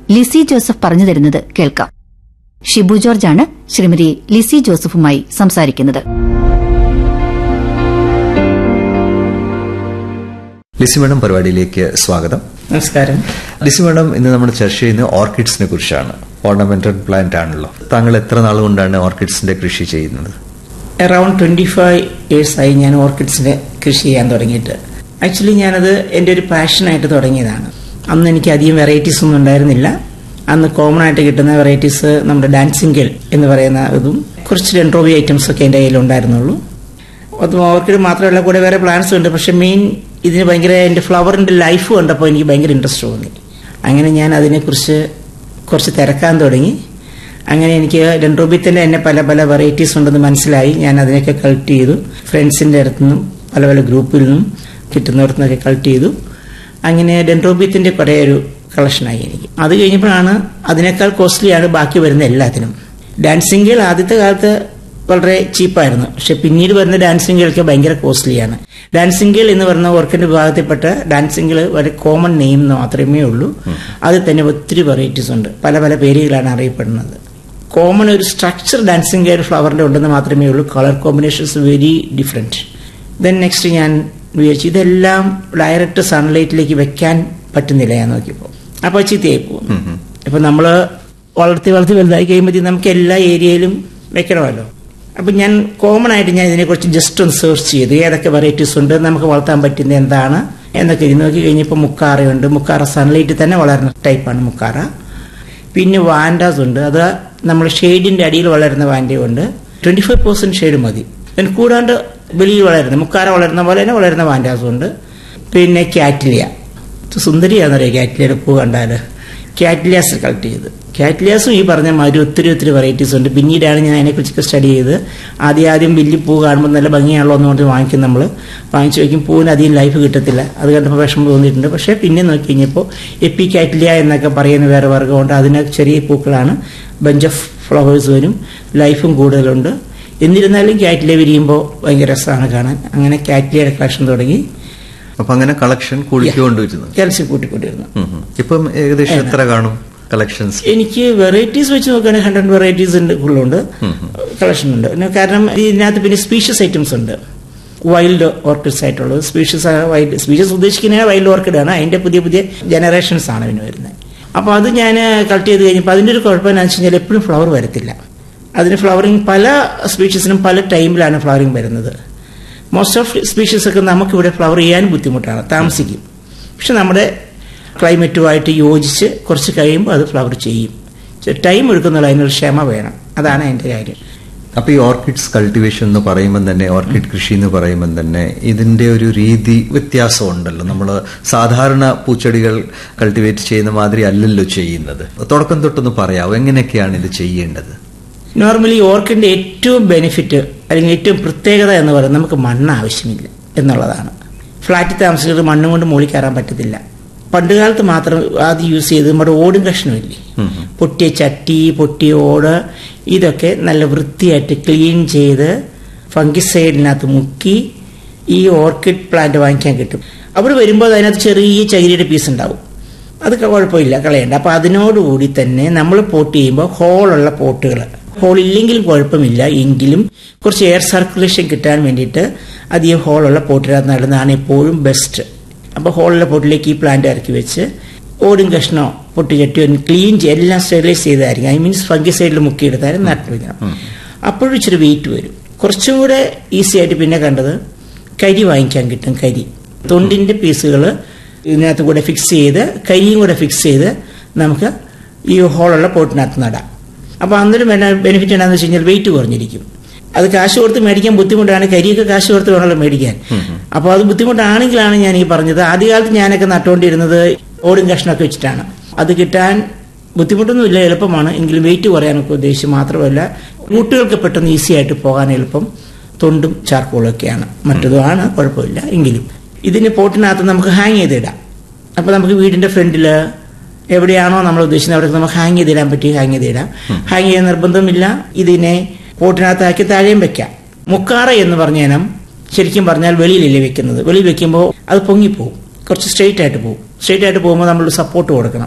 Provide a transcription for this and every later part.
Lissy Joseph പറഞ്ഞു തരുന്നത് കേൾക്കാം ഷിബു ജോർജാണ് ശ്രീമതി ലിസി ജോസഫുമായി സംസാരിക്കുന്നത് ലിസി മേഡം പരിപാടിയിലേക്ക് സ്വാഗതം നമസ്കാരം ലിസി മേഡം ഇന്ന് നമ്മൾ ചർച്ച ചെയ്യുന്നത് ഓർക്കിഡ്സിനെ കുറിച്ചാണ് ഓർണമെന്റൽ പ്ലാന്റ് ആണല്ലോ താങ്കൾ എത്ര നാൾ കൊണ്ടാണ് ഓർക്കിഡ്സിന്റെ കൃഷി ചെയ്യുന്നത് അറൌണ്ട് ട്വന്റി ഫൈവ് ഇയേഴ്സായി ഞാൻ ഓർക്കിഡ്സിന്റെ കൃഷി ചെയ്യാൻ തുടങ്ങിയിട്ട് ആക്ച്വലി ഞാനത് എൻ്റെ ഒരു പാഷനായിട്ട് തുടങ്ങിയതാണ് അന്ന് എനിക്ക് അധികം വെറൈറ്റീസ് ഒന്നും ഉണ്ടായിരുന്നില്ല അന്ന് കോമൺ ആയിട്ട് കിട്ടുന്ന വെറൈറ്റീസ് നമ്മുടെ ഡാൻസിംഗ് ഗേൾ എന്ന് പറയുന്ന ഇതും കുറച്ച് ഡെൻട്രോബി ഐറ്റംസ് ഒക്കെ എൻ്റെ കയ്യിൽ ഉണ്ടായിരുന്നുള്ളൂ അത് ഓർക്കിഡ് മാത്രമല്ല കൂടെ വേറെ പ്ലാന്റ്സ് ഉണ്ട് പക്ഷെ മെയിൻ ഇതിന് ഭയങ്കര എൻ്റെ ഫ്ലവറിൻ്റെ ലൈഫ് കണ്ടപ്പോൾ എനിക്ക് ഭയങ്കര ഇൻട്രസ്റ്റ് തോന്നി അങ്ങനെ ഞാൻ അതിനെക്കുറിച്ച് കുറച്ച് തിരക്കാൻ തുടങ്ങി അങ്ങനെ എനിക്ക് ഡെൻഡ്രോബിത്തിൻ്റെ തന്നെ പല പല വെറൈറ്റീസ് ഉണ്ടെന്ന് മനസ്സിലായി ഞാൻ അതിനൊക്കെ കളക്ട് ചെയ്തു ഫ്രണ്ട്സിൻ്റെ അടുത്തു നിന്നും പല പല ഗ്രൂപ്പിൽ നിന്നും കിട്ടുന്നിടത്തു നിന്നൊക്കെ കളക്ട് ചെയ്തു അങ്ങനെ ഡെൻഡ്രോബിത്തിൻ്റെ കുറേ ഒരു കളക്ഷനായി എനിക്ക് അത് കഴിഞ്ഞപ്പോഴാണ് അതിനേക്കാൾ കോസ്റ്റ്ലിയാണ് ബാക്കി വരുന്ന എല്ലാത്തിനും ഡാൻസിംഗിൽ ആദ്യത്തെ കാലത്ത് വളരെ ചീപ്പായിരുന്നു പക്ഷെ പിന്നീട് വരുന്ന ഡാൻസിംഗുകൾക്ക് ഭയങ്കര കോസ്റ്റ്ലിയാണ് ഡാൻസിംഗിൽ എന്ന് പറയുന്ന ഓർക്കിഡ് വിഭാഗത്തിൽപ്പെട്ട ഡാൻസിംഗിൽ വളരെ കോമൺ നെയിം മാത്രമേ ഉള്ളൂ അതിൽ തന്നെ ഒത്തിരി വെറൈറ്റീസ് ഉണ്ട് പല പല പേരുകളാണ് അറിയപ്പെടുന്നത് കോമൺ ഒരു സ്ട്രക്ചർ ഡാൻസിംഗ് ഒരു ഫ്ലവറിന്റെ ഉണ്ടെന്ന് മാത്രമേ ഉള്ളൂ colour combinations very different then next ഞാൻ വിചാരിച്ചു ഇതെല്ലാം ഡയറക്റ്റ് സൺലൈറ്റിലേക്ക് വെക്കാൻ പറ്റുന്നില്ല ഞാൻ നോക്കിയപ്പോൾ അപ്പോൾ ചീത്തയായി പോകും ഇപ്പൊ നമ്മള് വളർത്തി വളർത്തി വലുതായി കഴിയുമ്പോൾ നമുക്ക് എല്ലാ ഏരിയയിലും വെക്കണമല്ലോ അപ്പൊ ഞാൻ കോമൺ ആയിട്ട് ഞാൻ ഇതിനെക്കുറിച്ച് ജസ്റ്റ് ഒന്ന് സെർച്ച് ചെയ്തു ഏതൊക്കെ വെറൈറ്റീസ് ഉണ്ട് നമുക്ക് വളർത്താൻ പറ്റുന്ന എന്താണ് എന്നൊക്കെ ഇത് നോക്കി കഴിഞ്ഞപ്പോൾ മുക്കാറയുണ്ട് മുക്കാറ സൺലൈറ്റിൽ തന്നെ വളരുന്ന ടൈപ്പാണ് മുക്കാറ പിന്നെ വാൻഡാസ് ഉണ്ട് അത് നമ്മൾ ഷെയ്ഡിന്റെ അടിയിൽ വളരുന്ന വാൻഡയുണ്ട് ട്വന്റി ഫൈവ് പെർസെന്റ് ഷെയ്ഡ് മതി അതിന് കൂടാണ്ട് വെളിയിൽ വളരുന്ന മുക്കാറ വളരുന്ന പോലെ തന്നെ വളരുന്ന വാൻഡാസും ഉണ്ട് പിന്നെ കാറ്റിലിയ സുന്ദരിയാണെന്നറിയാം കാറ്റിലിയുടെ പൂ കണ്ടാൽ കാറ്റ്ലിയാസ് കളക്ട് ചെയ്ത് കാറ്റ്ലിയാസും ഈ പറഞ്ഞ മാതിരി ഒത്തിരി ഒത്തിരി വെറൈറ്റീസ് ഉണ്ട് പിന്നീടാണ് ഞാൻ അതിനെക്കുറിച്ചൊക്കെ സ്റ്റഡി ചെയ്ത് ആദ്യം ആദ്യം വലിയ പൂ കാണുമ്പോൾ നല്ല ഭംഗിയാണല്ലോ എന്ന് പറഞ്ഞ് വാങ്ങിക്കും നമ്മൾ വാങ്ങിച്ചു വയ്ക്കും പൂവിന് അധികം ലൈഫ് കിട്ടത്തില്ല അത് കണ്ടപ്പോൾ വിഷമം തോന്നിയിട്ടുണ്ട് പക്ഷേ പിന്നെ നോക്കി കഴിഞ്ഞപ്പോൾ എപ്പി കാറ്റ്ലിയ എന്നൊക്കെ പറയുന്ന വേറെ വർഗ്ഗമുണ്ട് അതിന് ചെറിയ പൂക്കളാണ് ബഞ്ച് ഓഫ് ഫ്ലവേഴ്സ് വരും ലൈഫും കൂടുതലുണ്ട് എന്നിരുന്നാലും കാറ്റ്ലിയ വിരിയുമ്പോൾ ഭയങ്കര രസമാണ് കാണാൻ അങ്ങനെ കാറ്റ്ലിയയുടെ കളക്ഷൻ തുടങ്ങി അപ്പൊ അങ്ങനെ കളക്ഷൻ കൂടിക്കൊണ്ടുവരുന്നു കാൽസ്യം കൂട്ടിക്കൊണ്ടിരുന്നു ഇപ്പം ഏകദേശം എത്ര കാണും കളക്ഷൻസ് എനിക്ക് വെറൈറ്റീസ് വെച്ച് നോക്കുകയാണെങ്കിൽ ഹൺഡ്രഡ് വെറൈറ്റീസ് ഉണ്ട് ഉള്ളുണ്ട് കളക്ഷൻ ഉണ്ട് പിന്നെ കാരണം ഇതിനകത്ത് പിന്നെ സ്പീഷ്യസ് ഐറ്റംസ് ഉണ്ട് വൈൽഡ് ഓർക്കിഡ്സ് ആയിട്ടുള്ളത് സ്പീഷ്യസ് വൈൽഡ് സ്പീഷ്യസ് ഉദ്ദേശിക്കുന്ന വൈൽഡ് ഓർക്കിഡ് ആണ് അതിന്റെ പുതിയ പുതിയ ജനറേഷൻസ് ആണ് ഇതിന് വരുന്നത് അപ്പോൾ അത് ഞാൻ കളക്ട് ചെയ്ത് കഴിഞ്ഞപ്പോൾ അതിന്റെ ഒരു കുഴപ്പം എന്താണെന്ന് വെച്ച് കഴിഞ്ഞാൽ എപ്പോഴും ഫ്ലവർ വരത്തില്ല അതിന് ഫ്ലവറിങ് പല സ്പീഷ്യസിനും പല ടൈമിലാണ് ഫ്ലവറിങ് വരുന്നത് മോസ്റ്റ് ഓഫ് സ്പീഷ്യസ് ഒക്കെ നമുക്കിവിടെ ഫ്ലവർ ചെയ്യാനും ബുദ്ധിമുട്ടാണ് താമസിക്കും പക്ഷെ നമ്മുടെ ക്ലൈമറ്റുമായിട്ട് യോജിച്ച് കുറച്ച് കഴിയുമ്പോൾ അത് ഫ്ലവർ ചെയ്യും ടൈം എടുക്കുന്നുള്ള അതിനൊരു ക്ഷമ വേണം അതാണ് അതിന്റെ കാര്യം അപ്പൊ ഈ ഓർക്കിഡ്സ് കൾട്ടിവേഷൻ എന്ന് പറയുമ്പോൾ തന്നെ ഓർക്കിഡ് കൃഷി എന്ന് പറയുമ്പോൾ തന്നെ ഇതിന്റെ ഒരു രീതി വ്യത്യാസം ഉണ്ടല്ലോ നമ്മൾ സാധാരണ പൂച്ചെടികൾ കൾട്ടിവേറ്റ് ചെയ്യുന്ന മാതിരി അല്ലല്ലോ ചെയ്യുന്നത് തുടക്കം തൊട്ടൊന്ന് പറയാമോ എങ്ങനെയൊക്കെയാണ് ഇത് ചെയ്യേണ്ടത് നോർമലി ഓർക്കിഡിന്റെ ഏറ്റവും ബെനിഫിറ്റ് അല്ലെങ്കിൽ ഏറ്റവും പ്രത്യേകത എന്ന് പറയുന്നത് നമുക്ക് മണ്ണ് ആവശ്യമില്ല എന്നുള്ളതാണ് ഫ്ലാറ്റിൽ താമസിക്കുന്നത് മണ്ണും കൊണ്ട് മുകളിൽ കയറാൻ പറ്റത്തില്ല പണ്ട് കാലത്ത് മാത്രം ആദ്യം യൂസ് ചെയ്ത് നമ്മുടെ ഓടും കഷ്ണമില്ലേ പൊട്ടിയ ചട്ടി പൊട്ടിയ ഓട് ഇതൊക്കെ നല്ല വൃത്തിയായിട്ട് ക്ലീൻ ചെയ്ത് ഫംഗിസൈഡിനകത്ത് മുക്കി ഈ ഓർക്കിഡ് പ്ലാന്റ് വാങ്ങിക്കാൻ കിട്ടും അവിടെ വരുമ്പോൾ അതിനകത്ത് ചെറിയ ചകിരിയുടെ പീസ് ഉണ്ടാവും അത് കുഴപ്പമില്ല കളയണ്ട അപ്പൊ അതിനോടുകൂടി തന്നെ നമ്മൾ പോട്ട് ചെയ്യുമ്പോൾ ഹോളുള്ള പോട്ടുകൾ ഹോൾ ഇല്ലെങ്കിലും കുഴപ്പമില്ല എങ്കിലും കുറച്ച് എയർ സർക്കുലേഷൻ കിട്ടാൻ വേണ്ടിയിട്ട് അധികം ഹോളുള്ള പോട്ടിനകത്ത് നടുന്നതാണ് എപ്പോഴും ബെസ്റ്റ് അപ്പോൾ ഹോളുള്ള പോട്ടിലേക്ക് ഈ പ്ലാന്റ് ഇറക്കി വെച്ച് ഓടും കഷ്ണോ പൊട്ടി ചട്ടിയോ ക്ലീൻ ചെയ്ത് എല്ലാം സ്റ്റെറിലൈസ് ചെയ്തായിരിക്കും ഐ മീൻസ് ഫംഗിസൈഡിൽ മുക്കിയെടുത്താലും നട്ടു വയ്ക്കണം അപ്പോഴും ഇച്ചിരി വെയിറ്റ് വരും കുറച്ചും കൂടെ ഈസി ആയിട്ട് പിന്നെ കണ്ടത് കരി വാങ്ങിക്കാൻ കിട്ടും കരി തൊണ്ടിന്റെ പീസുകൾ ഇതിനകത്ത് കൂടെ ഫിക്സ് ചെയ്ത് കരിയും കൂടെ ഫിക്സ് ചെയ്ത് നമുക്ക് ഈ ഹോളുള്ള പോട്ടിനകത്ത് നടാം അപ്പോൾ അന്നൊരു ബെനിഫിറ്റ് എന്താണെന്ന് വെച്ച് കഴിഞ്ഞാൽ വെയിറ്റ് കുറഞ്ഞിരിക്കും അത് കാശ് കൊടുത്ത് മേടിക്കാൻ ബുദ്ധിമുട്ടാണ് കരിയൊക്കെ കാശ് കൊടുത്ത് വേണമല്ലോ മേടിക്കാൻ അപ്പോൾ അത് ബുദ്ധിമുട്ടാണെങ്കിലാണ് ഞാൻ ഈ പറഞ്ഞത് ആദ്യകാലത്ത് ഞാനൊക്കെ നട്ടുകൊണ്ടിരുന്നത് ഓടും കഷ്ണമൊക്കെ വെച്ചിട്ടാണ് അത് കിട്ടാൻ ബുദ്ധിമുട്ടൊന്നുമില്ല എളുപ്പമാണ് എങ്കിലും വെയിറ്റ് കുറയാനൊക്കെ ഉദ്ദേശിച്ച് മാത്രമല്ല റൂട്ടുകൾക്ക് പെട്ടെന്ന് ഈസി ആയിട്ട് പോകാൻ എളുപ്പം തൊണ്ടും ചാർക്കോളും ഒക്കെയാണ് മറ്റതുമാണ് കുഴപ്പമില്ല എങ്കിലും ഇതിന് പോട്ടിനകത്ത് നമുക്ക് ഹാങ് ചെയ്തിടാം അപ്പോൾ നമുക്ക് വീടിന്റെ ഫ്രണ്ടിൽ എവിടെയാണോ നമ്മൾ ഉദ്ദേശിക്കുന്നത് അവിടെ നമുക്ക് ഹാങ് ചെയ്തിടാൻ പറ്റി ഹാങ് ചെയ്തിടാം ഹാങ് ചെയ്യാൻ നിർബന്ധമില്ല ഇതിനെ പോട്ടിനകത്താക്കി താഴെയും വെക്കാം മുക്കാറ എന്ന് പറഞ്ഞ ഇനം ശരിക്കും പറഞ്ഞാൽ വെളിയിലല്ലേ വെക്കുന്നത് വെളിയിൽ വെക്കുമ്പോൾ അത് പൊങ്ങിപ്പോവും കുറച്ച് സ്ട്രെയിറ്റ് ആയിട്ട് പോകും സ്ട്രെയിറ്റ് ആയിട്ട് പോകുമ്പോൾ നമ്മൾ സപ്പോർട്ട് കൊടുക്കണം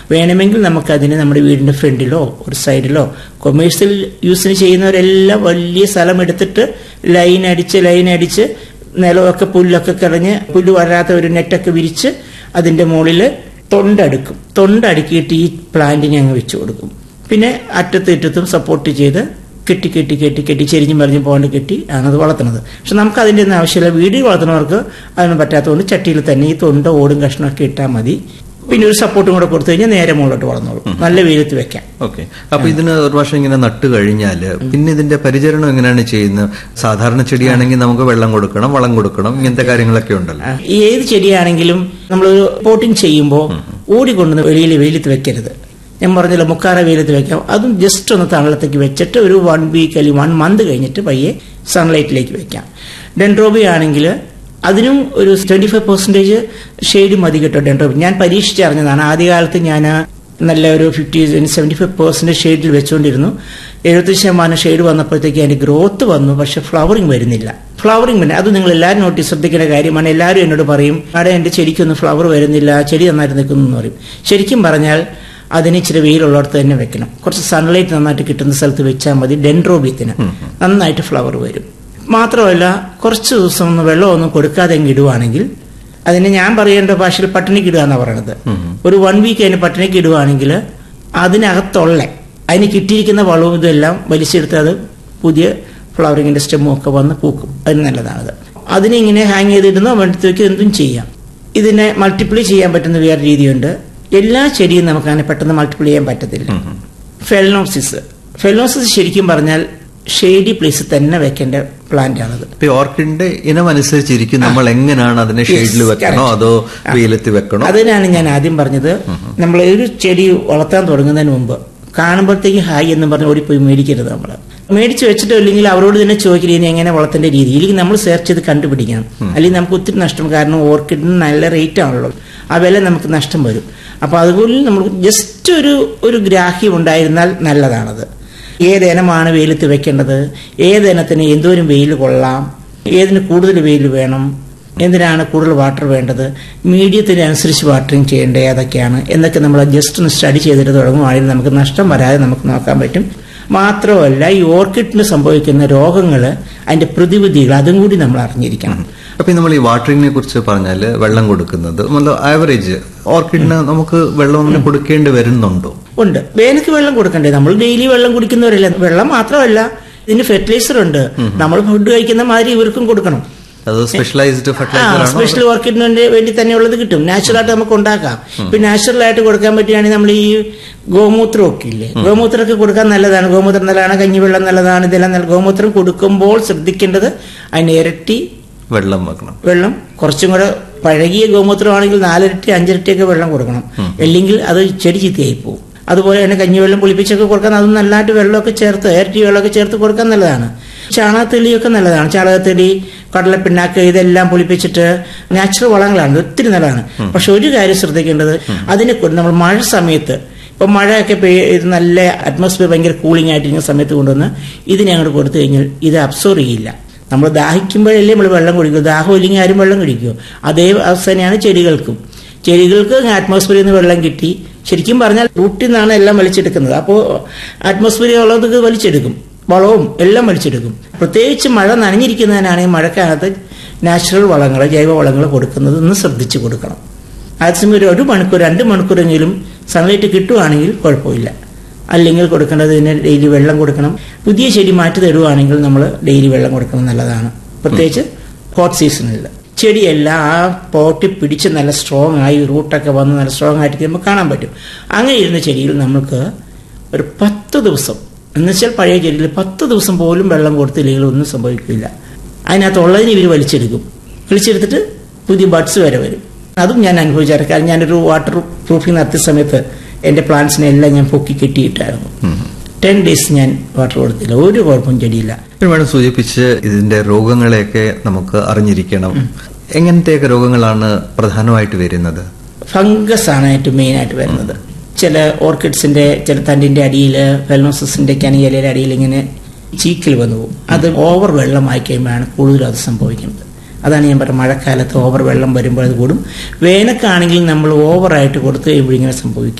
വേണമെങ്കിൽ നമുക്ക് അതിനെ നമ്മുടെ വീടിന്റെ ഫ്രണ്ടിലോ ഒരു സൈഡിലോ കൊമേഴ്സ്യൽ യൂസിന് ചെയ്യുന്നവരെല്ലാം വലിയ സ്ഥലം എടുത്തിട്ട് ലൈൻ അടിച്ച് ലൈൻ അടിച്ച് നിലമൊക്കെ പുല്ലൊക്കെ കളഞ്ഞ് പുല്ല് വരാത്ത ഒരു നെറ്റൊക്കെ വിരിച്ച് അതിന്റെ മുകളിൽ തൊണ്ടടുക്കും തൊണ്ടടുക്കിയിട്ട് ഈ പ്ലാന്റിനെ അങ്ങ് വെച്ചു കൊടുക്കും പിന്നെ അറ്റത്തും ഇറ്റത്തും സപ്പോർട്ട് ചെയ്ത് കെട്ടി കെട്ടി കെട്ടി കെട്ടി ചെരിഞ്ഞും മറിഞ്ഞും പോകാണ്ട് കെട്ടി ആണ് അത് വളർത്തുന്നത് പക്ഷെ നമുക്ക് അതിന്റെ ഒന്നും ആവശ്യമില്ല വീടിൽ വളർത്തുന്നവർക്ക് അതിന് പറ്റാത്തതുകൊണ്ട് ചട്ടിയിൽ തന്നെ ഈ തൊണ്ട ഓടും കഷ്ണമൊക്കെ ഇട്ടാൽ മതി പിന്നെ ഒരു സപ്പോർട്ടും കൂടെ കൊടുത്തു കഴിഞ്ഞാൽ നേരെ മുകളിലോട്ട് വളർന്നോളും നല്ല വെയിലത്ത് വെക്കാം ഓക്കെ അപ്പൊ ഇതിന് ഒരു വർഷം ഇങ്ങനെ നട്ട് കഴിഞ്ഞാല് പിന്നെ ഇതിന്റെ പരിചരണം എങ്ങനെയാണ് ചെയ്യുന്നത് സാധാരണ ചെടിയാണെങ്കിൽ നമുക്ക് വെള്ളം കൊടുക്കണം വളം കൊടുക്കണം ഇങ്ങനത്തെ കാര്യങ്ങളൊക്കെ ഉണ്ടല്ലോ ആ, ഈ ഏത് ചെടിയാണെങ്കിലും നമ്മൾ പോട്ടിങ് ചെയ്യുമ്പോൾ ഓടിക്കൊണ്ടുവന്ന് വെളിയിൽ വെയിലത്ത് വെക്കരുത് ഞാൻ പറഞ്ഞല്ലോ മുക്കാറ വെയിലത്ത് വെക്കാം അതും ജസ്റ്റ് ഒന്ന് തണലത്തേക്ക് വെച്ചിട്ട് ഒരു വൺ വീക്ക് അല്ലെങ്കിൽ വൺ മന്ത് കഴിഞ്ഞിട്ട് പയ്യെ സൺലൈറ്റിലേക്ക് വെക്കാം ഡെൻഡ്രോബി ആണെങ്കിൽ അതിനും ഒരു ട്വന്റി ഫൈവ് പെർസെന്റേജ് ഷെയ്ഡ് മതി കേട്ടോ ഡെൻഡ്രോബി ഞാൻ പരീക്ഷിച്ചറിഞ്ഞതാണ് ആദ്യകാലത്ത് ഞാൻ നല്ല ഒരു ഫിഫ്റ്റി സെവന്റി ഫൈവ് പെർസെന്റ് ഷെയ്ഡിൽ വെച്ചുകൊണ്ടിരുന്നു എഴുപത്തി ശതമാനം ഷെയ്ഡ് വന്നപ്പോഴത്തേക്ക് അതിന്റെ ഗ്രോത്ത് വന്നു പക്ഷെ ഫ്ലവറിങ് വരുന്നില്ല ഫ്ലവറിങ് പിന്നെ അത് നിങ്ങൾ എല്ലാവരും നോട്ടീസ് ശ്രദ്ധിക്കേണ്ട കാര്യമാണ് എല്ലാവരും എന്നോട് പറയും അവിടെ എന്റെ ചെടിക്കൊന്നും ഫ്ലവർ വരുന്നില്ല ചെടി നന്നായിട്ട് നിൽക്കുന്നു എന്ന് പറയും ശരിക്കും പറഞ്ഞാൽ അതിന് ഇച്ചിരി വെയിലുള്ളിടത്ത് തന്നെ വെക്കണം കുറച്ച് സൺലൈറ്റ് നന്നായിട്ട് കിട്ടുന്ന സ്ഥലത്ത് വെച്ചാൽ മതി ഡെൻഡ്രോബിയത്തിന് നന്നായിട്ട് ഫ്ലവർ വരും മാത്രമല്ല കുറച്ച് ദിവസം ഒന്ന് വെള്ളമൊന്നും കൊടുക്കാതെ അങ്ങ് ഇടുവാണെങ്കിൽ അതിന് ഞാൻ പറയേണ്ട ഭാഷയിൽ പട്ടിണിക്ക് ഇടുക എന്നാണ് പറയുന്നത് ഒരു വൺ വീക്ക് അതിന് പട്ടിണിക്ക് ഇടുവാണെങ്കിൽ അതിനകത്തുള്ള അതിന് കിട്ടിയിരിക്കുന്ന വളവും ഇതെല്ലാം വലിച്ചെടുത്ത് അത് പുതിയ ഫ്ലവറിങ്ങിന്റെ സ്റ്റെമ്മും ഒക്കെ വന്ന് പൂക്കും അതിന് നല്ലതാണത് അതിനെ ഇങ്ങനെ ഹാങ് ചെയ്തിടുന്നോ വേണ്ടത്തേക്ക് എന്തും ചെയ്യാം ഇതിനെ മൾട്ടിപ്ലൈ ചെയ്യാൻ പറ്റുന്ന വേറെ രീതിയുണ്ട് എല്ലാ ചെടിയും നമുക്ക് അങ്ങനെ പെട്ടെന്ന് മൾട്ടിപ്ലൈ ചെയ്യാൻ പറ്റത്തില്ല ഫെലനോസിസ് ഫെലനോസിസ് ശരിക്കും പറഞ്ഞാൽ ഷെയ്ഡി പ്ലേസിൽ തന്നെ വെക്കേണ്ട പ്ലാന്റ് ആണത് ഇപ്പൊ ഈ ഓർക്കിഡിന്റെ ഇനം അനുസരിച്ചിരിക്കും നമ്മൾ എങ്ങനെയാണ് അതിനെ ഷെയ്ഡിൽ Yes, വെക്കണോ correct. അതോ വെയിലത്ത് വെക്കണോ അതിനാണ് ഞാൻ ആദ്യം പറഞ്ഞത് നമ്മൾ ഒരു ചെടി വളർത്താൻ തുടങ്ങുന്നതിന് മുമ്പ് കാണുമ്പോഴത്തേക്ക് ഹായ് എന്ന് പറഞ്ഞ് ഓടിപ്പോയി മേടിക്കരുത് നമ്മൾ മേടിച്ച് വെച്ചിട്ടോ ഇല്ലെങ്കിൽ അവരോട് തന്നെ ചോദിക്കരുത് ഇനി എങ്ങനെ വളർത്തേണ്ട രീതി ഇല്ലെങ്കിൽ നമ്മൾ സെർച്ച് ചെയ്ത് കണ്ടുപിടിക്കണം അല്ലെങ്കിൽ നമുക്ക് ഒത്തിരി നഷ്ടം കാരണം ഓർക്കിഡിന് നല്ല റേറ്റ് ആണല്ലോ ആ വില നമുക്ക് നഷ്ടം വരും അപ്പൊ അതുപോലെ നമ്മൾ ജസ്റ്റ് ഒരു ഒരു ഗ്രാഹ്യം ഉണ്ടായിരുന്നാൽ നല്ലതാണത് ഏത് ഇനമാണ് വെയിലത്ത് വെക്കേണ്ടത് ഏത് ഇനത്തിന് എന്തോരം വെയിൽ കൊള്ളാം ഏതിന് കൂടുതൽ വെയിൽ വേണം എന്തിനാണ് കൂടുതൽ വാട്ടർ വേണ്ടത് മീഡിയത്തിന് അനുസരിച്ച് വാട്ടറിങ് ചെയ്യേണ്ടത് ഏതൊക്കെയാണ് എന്നൊക്കെ നമ്മൾ ജസ്റ്റ് ഒന്ന് സ്റ്റഡി ചെയ്തിട്ട് തുടങ്ങുവാണെങ്കിൽ നമുക്ക് നഷ്ടം വരാതെ നമുക്ക് നോക്കാൻ പറ്റും മാത്രമല്ല ഈ ഓർക്കിഡിന് സംഭവിക്കുന്ന രോഗങ്ങൾ അതിന്റെ പ്രതിവിധികൾ അതും കൂടി നമ്മൾ അറിഞ്ഞിരിക്കണം അപ്പൊ നമ്മൾ ഈ വാട്ടറിങ്ങിനെ കുറിച്ച് പറഞ്ഞാല് വെള്ളം കൊടുക്കുന്നത് ആവറേജ് ഓർക്കിഡിന് നമുക്ക് വെള്ളം അങ്ങനെ കൊടുക്കേണ്ടി വരുന്നുണ്ടോ ഉണ്ട് വേനൽക്ക് വെള്ളം കൊടുക്കണ്ടേ നമ്മൾ ഡെയിലി വെള്ളം കുടിക്കുന്നവരല്ല വെള്ളം മാത്രമല്ല ഇതിന് ഫെർട്ടിലൈസർ ഉണ്ട് നമ്മൾ ഫുഡ് കഴിക്കുന്ന മാതിരി ഇവർക്കും കൊടുക്കണം അത് സ്പെഷ്യലൈസ്ഡ് ആ ഫെർട്ടിലൈസർ ആണോ സ്പെഷ്യൽ വർക്കിന് വേണ്ടി തന്നെയുള്ളത് കിട്ടും നാച്ചുറൽ ആയിട്ട് നമുക്ക് ഉണ്ടാക്കാം ഇപ്പൊ നാച്ചുറൽ ആയിട്ട് കൊടുക്കാൻ പറ്റുകയാണെങ്കിൽ നമ്മൾ ഈ ഗോമൂത്രം ഒക്കെ ഇല്ലേ ഗോമൂത്രമൊക്കെ കൊടുക്കാൻ നല്ലതാണ് ഗോമൂത്രം നല്ലതാണ് കഞ്ഞിവെള്ളം നല്ലതാണ് ഇതെല്ലാം നല്ല ഗോമൂത്രം കൊടുക്കുമ്പോൾ ശ്രദ്ധിക്കേണ്ടത് അതിന് ഇരട്ടി വെള്ളം വെക്കണം വെള്ളം കുറച്ചും കൂടെ പഴകിയ ഗോമൂത്രമാണെങ്കിൽ നാലിരട്ടി അഞ്ചിരട്ടിയൊക്കെ വെള്ളം കൊടുക്കണം അല്ലെങ്കിൽ അത് ചെടി ചീത്തയായി പോകും അതുപോലെ തന്നെ കഞ്ഞിവെള്ളം പുളിപ്പിച്ചൊക്കെ കൊടുക്കാൻ അത് നല്ലതായിട്ട് വെള്ളമൊക്കെ ചേർത്ത് ഇരട്ടി വെള്ളമൊക്കെ ചേർത്ത് കൊടുക്കാൻ നല്ലതാണ് ചാണകത്തെളിയൊക്കെ നല്ലതാണ് ചാണകത്തെളി കടലപ്പിണ്ണാക്ക് ഇതെല്ലാം പുളിപ്പിച്ചിട്ട് നാച്ചുറൽ വളങ്ങളാണ് ഇത് ഒത്തിരി നല്ലതാണ് പക്ഷെ ഒരു കാര്യം ശ്രദ്ധിക്കേണ്ടത് അതിനെ കൊണ്ട് നമ്മൾ മഴ സമയത്ത് ഇപ്പൊ മഴയൊക്കെ പെയ്യ ഇത് നല്ല അറ്റ്മോസ്ഫിയർ ഭയങ്കര കൂളിംഗ് ആയിട്ടിരിക്കുന്ന സമയത്ത് കൊണ്ടുവന്ന് ഇതിനെ അങ്ങോട്ട് കൊടുത്തു കഴിഞ്ഞാൽ ഇത് അബ്സോർവ് ചെയ്യില്ല നമ്മൾ ദാഹിക്കുമ്പോഴല്ലേ നമ്മൾ വെള്ളം കുടിക്കും ദാഹം ഇല്ലെങ്കിൽ ആരും വെള്ളം കുടിക്കുമോ അതേ അവസ്ഥ തന്നെയാണ് ചെടികൾക്കും ചെടികൾക്ക് അറ്റ്മോസ്ഫിയറിൽ നിന്ന് വെള്ളം കിട്ടി ശരിക്കും പറഞ്ഞാൽ റൂട്ടിൽ നിന്നാണ് എല്ലാം വലിച്ചെടുക്കുന്നത് അപ്പോൾ അറ്റ്മോസ്ഫിയറിൽ ഉള്ളത് വലിച്ചെടുക്കും വളവും എല്ലാം വലിച്ചെടുക്കും പ്രത്യേകിച്ച് മഴ നനഞ്ഞിരിക്കുന്നതിനാണെങ്കിൽ മഴക്കാലത്ത് നാച്ചുറൽ വളങ്ങൾ ജൈവ വളങ്ങൾ കൊടുക്കുന്നത് ഒന്ന് ശ്രദ്ധിച്ചു കൊടുക്കണം അതേസമയം ഒരു ഒരു മണിക്കൂർ രണ്ട് മണിക്കൂറെങ്കിലും സൺലൈറ്റ് കിട്ടുവാണെങ്കിൽ കുഴപ്പമില്ല അല്ലെങ്കിൽ കൊടുക്കേണ്ടത് ഇതിന് ഡെയിലി വെള്ളം കൊടുക്കണം പുതിയ ചെടി മാറ്റി തരുവാണെങ്കിൽ നമ്മൾ ഡെയിലി വെള്ളം കൊടുക്കണം നല്ലതാണ് പ്രത്യേകിച്ച് ഹോട്ട് സീസണിൽ ചെടിയെല്ലാം ആ പോട്ടി പിടിച്ച് നല്ല സ്ട്രോങ് ആയി റൂട്ടൊക്കെ വന്ന് നല്ല സ്ട്രോങ് ആയിട്ട് നമുക്ക് കാണാൻ പറ്റും അങ്ങനെ ഇരുന്ന ചെടിയിൽ നമുക്ക് ഒരു പത്ത് ദിവസം എന്നുവെച്ചാൽ പഴയ ചെടിയിൽ പത്ത് ദിവസം പോലും വെള്ളം കൊടുത്തില്ലെങ്കിൽ ഒന്നും സംഭവിക്കില്ല അതിനകത്തുള്ളതിന് ഇവർ വലിച്ചെടുക്കും വലിച്ചെടുത്തിട്ട് പുതിയ ബഡ്സ് വരെ വരും അതും ഞാൻ അനുഭവിച്ചായിരുന്നു കാരണം ഞാനൊരു വാട്ടർ പ്രൂഫിംഗ് നടത്തിയ സമയത്ത് എന്റെ പ്ലാന്റ്സിനെ എല്ലാം ഞാൻ പൊക്കി കെട്ടിയിട്ടായിരുന്നു ടെൻ ഡേയ്സ് ഞാൻ വാട്ടർ കൊടുത്തില്ല ഒരു കുഴപ്പവും ചെടിയില്ല പിന്നെ വേണം സൂചിപ്പിച്ച് ഇതിന്റെ രോഗങ്ങളെയൊക്കെ നമുക്ക് അറിഞ്ഞിരിക്കണം എങ്ങനത്തെയൊക്കെ രോഗങ്ങളാണ് പ്രധാനമായിട്ട് വരുന്നത് ഫംഗസ് ആണ് ഏറ്റവും മെയിൻ ആയിട്ട് വരുന്നത് ചില ഓർക്കിഡ്സിന്റെ ചില തണ്ടിന്റെ അടിയിൽ ഫെലോസിന്റെ ഒക്കെ ആണെങ്കിൽ ഇലയുടെ അടിയിൽ ഇങ്ങനെ ചീക്കിൽ വന്നു പോകും അത് ഓവർ വെള്ളമായി കഴിയുമ്പോഴാണ് കൂടുതലും അത് സംഭവിക്കുന്നത് അതാണ് ഞാൻ പറഞ്ഞത് മഴക്കാലത്ത് ഓവർ വെള്ളം വരുമ്പോൾ അത് കൂടും വേനൽക്കാണെങ്കിൽ നമ്മൾ ഓവറായിട്ട് കൊടുത്തു കഴിയുമ്പോൾ ഇങ്ങനെ സംഭവിക്കും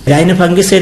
അതിന് ഫംഗിസൈഡ്